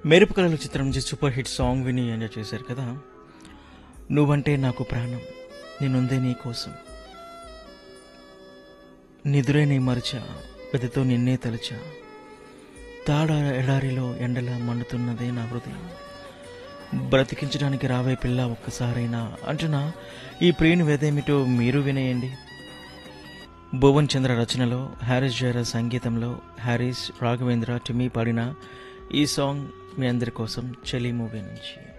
మెరుపు కళల చిత్రం నుంచి సూపర్ హిట్ సాంగ్ విని ఎంజాయ్ చేశారు కదా నువ్వంటే నాకు ప్రాణం నేనుందే నీ కోసం నిదురే నీ మరచా పెదతో నిన్నే తలచా తాడ ఎడారిలో ఎండలా మండుతున్నదే నా హృదయం బ్రతికించడానికి రావే పిల్ల ఒక్కసారైనా అంటున్నా ఈ ప్రియుని వేదేమిటో మీరు వినేయండి భువన్ చంద్ర రచనలో హ్యారిస్ జయరా సంగీతంలో హ్యారిస్ రాఘవేంద్ర టిమీ పాడిన ఈ సాంగ్ మీ అందరి కోసం చెలి మూవీ నుంచి